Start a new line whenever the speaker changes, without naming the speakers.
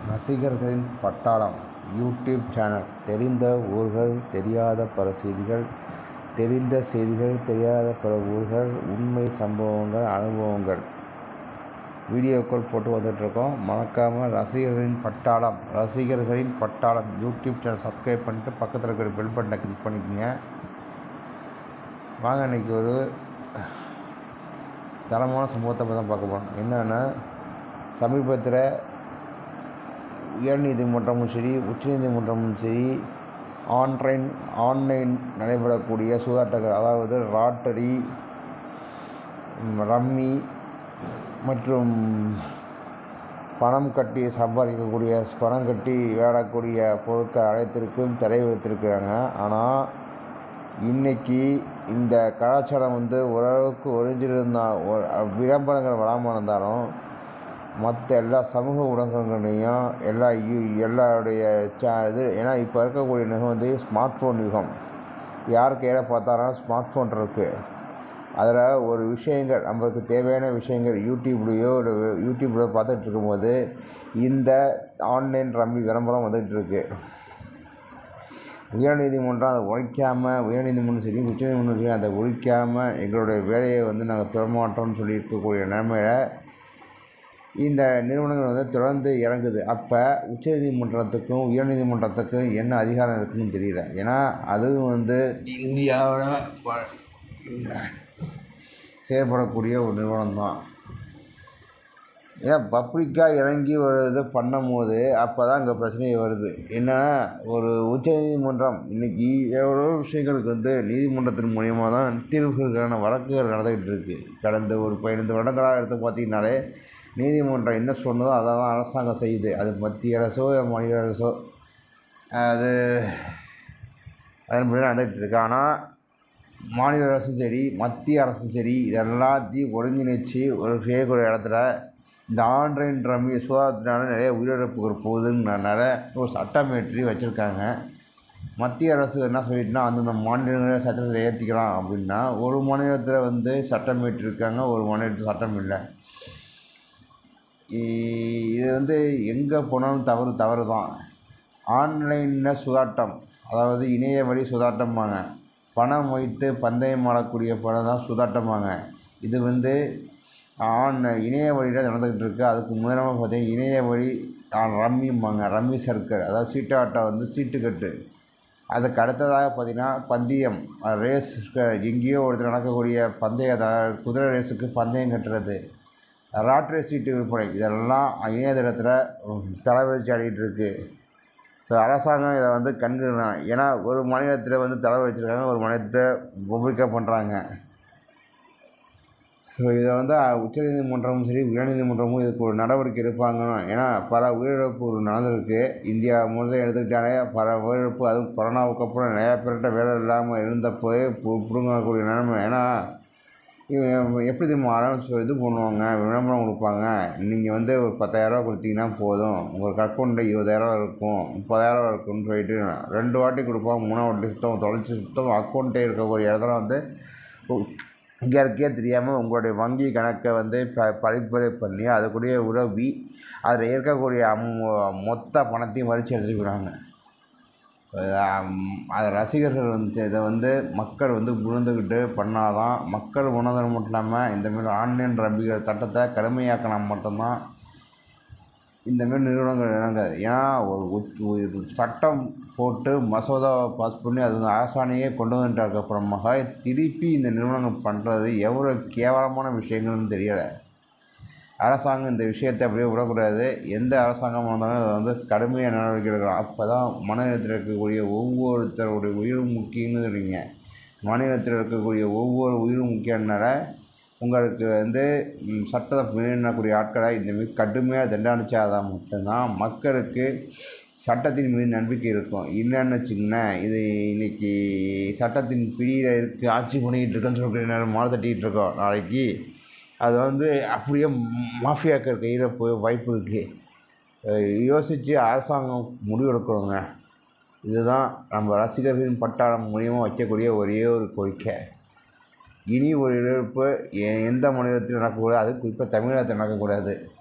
ரசிகர்களின் பட்டாளம் YouTube channel தெரிந்த ஊர்கள் தெரியாத பல செய்திகள் தெரிந்த செய்திகள் தெரியாத பல ஊர்கள் உண்மை சம்பவங்கள் அனுபவங்கள் வீடியோக்கள் போட்டு வந்துட்டுருக்கோம் மறக்காமல் ரசிகர்களின் பட்டாளம் ரசிகர்களின் பட்டாளம் யூடியூப் சேனல் சப்ஸ்கிரைப் பண்ணிட்டு பக்கத்தில் இருக்கிற பெல் பட்டனை கிளிக் பண்ணிக்கோங்க வாங்க இன்றைக்கி ஒரு தரமான சம்பவத்தை பற்றி தான் பார்க்க போகிறோம் என்னென்னா சமீபத்தில் உயர்நீதிமன்றமும் சரி உச்சநீதிமன்றமும் சரி ஆன்லைன் ஆன்லைன் நடைபெறக்கூடிய சூதாட்டங்கள் அதாவது லாட்டரி ரம்மி மற்றும் பணம் கட்டி சம்பாதிக்கக்கூடிய பணம் கட்டி விளையாடக்கூடிய பொருட்கள் அனைத்திற்கும் தடை விதித்திருக்கிறாங்க ஆனால் இன்றைக்கி இந்த கலாச்சாரம் வந்து ஓரளவுக்கு ஒழிஞ்சிருந்தால் விளம்பரங்கள் வராமல் இருந்தாலும் மற்ற எல்லா சமூக ஊடகங்களையும் எல்லா யூ எல்லாருடைய சே இது ஏன்னா இப்போ இருக்கக்கூடிய யுகம் வந்து ஸ்மார்ட் ஃபோன் யுகம் யார் கையில் பார்த்தாலும் ஸ்மார்ட் ஃபோன் இருக்குது அதில் ஒரு விஷயங்கள் நம்மளுக்கு தேவையான விஷயங்கள் யூடியூப்லேயோ இல்லை யூடியூப்பில் பார்த்துட்டு இருக்கும்போது இந்த ஆன்லைன் ரம்மி விளம்பரம் வந்துகிட்டு இருக்கு உயர்நீதிமன்றம் அதை ஒழிக்காமல் உயர்நீதிமன்றம் சரி உச்சநீதிமன்றம் சரி அதை ஒழிக்காமல் எங்களுடைய வேலையை வந்து நாங்கள் தொடமாட்டோம்னு சொல்லி இருக்கக்கூடிய நிலைமையில் இந்த நிறுவனங்கள் வந்து தொடர்ந்து இறங்குது அப்போ உச்சநீதிமன்றத்துக்கும் உயர்நீதிமன்றத்துக்கும் என்ன அதிகாரம் இருக்குன்னு தெரியல ஏன்னா அதுவும் வந்து இந்தியாவில் செயல்படக்கூடிய ஒரு நிறுவனம் தான் ஏன்னா பப்ளிக்காக இறங்கி ஒரு இது பண்ணும் போது அப்போ தான் இங்கே பிரச்சனையே வருது என்னென்னா ஒரு உச்சநீதிமன்றம் இன்றைக்கி எவ்வளோ விஷயங்களுக்கு வந்து நீதிமன்றத்தின் மூலியமாக தான் தீர்வுகளுக்கான வழக்குகள் நடந்துக்கிட்டு இருக்குது கடந்த ஒரு பதினைந்து வருடங்களாக எடுத்து பார்த்தீங்கன்னாலே நீதிமன்றம் என்ன சொன்னதோ அதை தான் அரசாங்கம் செய்யுது அது மத்திய அரசோ மாநில அரசோ அது அதன்படி நடந்துகிட்டு இருக்கு ஆனால் மாநில அரசும் சரி மத்திய அரசும் சரி இதெல்லாத்தையும் ஒருங்கிணைச்சு ஒரு செய்யக்கூடிய இடத்துல இந்த ஆன்லைன் ரம்மி சுகாதாரத்தினால நிறைய உயிரிழப்புகள் போகுதுங்கிறனால ஒரு சட்டம் ஏற்றி வச்சுருக்காங்க மத்திய அரசு என்ன சொல்லிட்டுனா அந்தந்த மாநிலங்களில் சட்டத்தை ஏற்றிக்கலாம் அப்படின்னா ஒரு மாநிலத்தில் வந்து சட்டம் ஏற்றிருக்காங்க ஒரு மாநிலத்தில் சட்டம் இல்லை இது வந்து எங்கே போனாலும் தவறு தவறு தான் ஆன்லைனில் சுதாட்டம் அதாவது இணைய வழி சுதாட்டம்பாங்க பணம் வைத்து பந்தயம் ஆடக்கூடிய பணம் தான் சுதாட்டம்பாங்க இது வந்து ஆன் இணைய வழியில் நடந்துக்கிட்டு இருக்குது அதுக்கு முதலாக பார்த்தீங்கன்னா இணைய வழி ரம்மிம்பாங்க ரம்மி சர்க்கர் அதாவது சீட்டாட்டம் வந்து சீட்டுக்கட்டு அதுக்கு அடுத்ததாக பார்த்திங்கன்னா பந்தயம் ரேஸ் எங்கேயோ ஒருத்தர் நடக்கக்கூடிய பந்தய குதிரை ரேஸுக்கு பந்தயம் கட்டுறது லாட்ரி சீட்டு விற்பனை இதெல்லாம் இணையதளத்தில் தலைவலிச்சு ஆடிட்டு இருக்குது ஸோ அரசாங்கம் இதை வந்து கண்காணிக்கணும் ஏன்னா ஒரு மாநிலத்தில் வந்து தலைவர் வச்சுருக்காங்க ஒரு மாநிலத்தில் பப்ளிக்காக பண்ணுறாங்க ஸோ இதை வந்து உச்சநீதிமன்றமும் சரி உயர்நீதிமன்றமும் இதுக்கு ஒரு நடவடிக்கை எடுப்பாங்க ஏன்னா பல உயிரிழப்பு நடந்திருக்கு இந்தியா முழுதும் எடுத்துக்கிட்டாலே பல உயிரிழப்பு அதுவும் கொரோனாவுக்கு அப்புறம் நிறையா பேர்கிட்ட வேலை இல்லாமல் இருந்தப்போயே பிடுங்கக்கூடிய நிலைமை ஏன்னா எப்படி தெரியுமா அனௌன்ஸ் இது பண்ணுவாங்க விளம்பரம் கொடுப்பாங்க நீங்கள் வந்து ஒரு பத்தாயிரரூவா கொடுத்தீங்கன்னா போதும் உங்களுக்கு அக்கௌண்ட்டில் இருபதாயிரரூவா இருக்கும் முப்பதாயிரரூவா இருக்கும்னு சொல்லிட்டு ரெண்டு வாட்டி கொடுப்பாங்க மூணாவது வாட்டி சுத்தம் தொலைச்சி சுத்தம் அக்கௌண்ட்டே இருக்கக்கூடிய இடத்துல வந்து இயற்கையே தெரியாமல் உங்களுடைய வங்கி கணக்கை வந்து ப பரிந்துரை பண்ணி அதுக்குரிய உதவி அதில் இருக்கக்கூடிய அம் மொத்த பணத்தையும் வரிச்சு எடுத்துட்டு போயிடுவாங்க அது ரசிகர்கள் வந்து இதை வந்து மக்கள் வந்து உணர்ந்துக்கிட்டு பண்ணால் தான் மக்கள் உணர்ந்தது மட்டும் இல்லாமல் இந்தமாரி ஆன்லைன் ரப்பிகள் சட்டத்தை கடுமையாக்கினா மட்டும்தான் இந்தமாரி நிறுவனங்கள் இறங்காது ஏன்னா ஒரு சட்டம் போட்டு மசோதாவை பாஸ் பண்ணி அது அரசாணையே கொண்டு வந்துட்டதுக்கப்புறமாக திருப்பி இந்த நிறுவனங்கள் பண்ணுறது எவ்வளோ கேவலமான விஷயங்கள்னு தெரியலை அரசாங்கம் இந்த விஷயத்தை அப்படியே விடக்கூடாது எந்த அரசாங்கமாக இருந்தாலும் அதை வந்து கடுமையாக நடவடிக்கை எடுக்கலாம் அப்போ தான் மாநிலத்தில் இருக்கக்கூடிய ஒவ்வொருத்தருடைய உயிரும் முக்கியம்னு சொல்றீங்க மாநிலத்தில் இருக்கக்கூடிய ஒவ்வொரு உயிரும் முக்கியம்னால உங்களுக்கு வந்து சட்டத்தை மீறக்கூடிய ஆட்களை இந்தமாரி கடுமையாக தண்டனிச்சாதான் மட்டும்தான் மக்களுக்கு சட்டத்தின் மீது நம்பிக்கை இருக்கும் இல்லைன்னு வச்சுங்களேன் இது இன்றைக்கி சட்டத்தின் பிடியில் இருக்குது ஆட்சி பண்ணிக்கிட்டு இருக்குன்னு சொல்லிட்டு நேரம் மாலை தட்டிகிட்டு இருக்கோம் நாளைக்கு அது வந்து அப்படியே மாஃபியாக்கள் கையில் போய் வாய்ப்பு இருக்குது யோசித்து அரசாங்கம் முடிவெடுக்கணுங்க இதுதான் நம்ம ரசிகர்களின் பட்டாளம் மூலியமாக வைக்கக்கூடிய ஒரே ஒரு கோரிக்கை இனி ஒரு இழப்பு எந்த மாநிலத்திலும் நடக்கக்கூடாது அது குறிப்பாக தமிழகத்தில் நடக்கக்கூடாது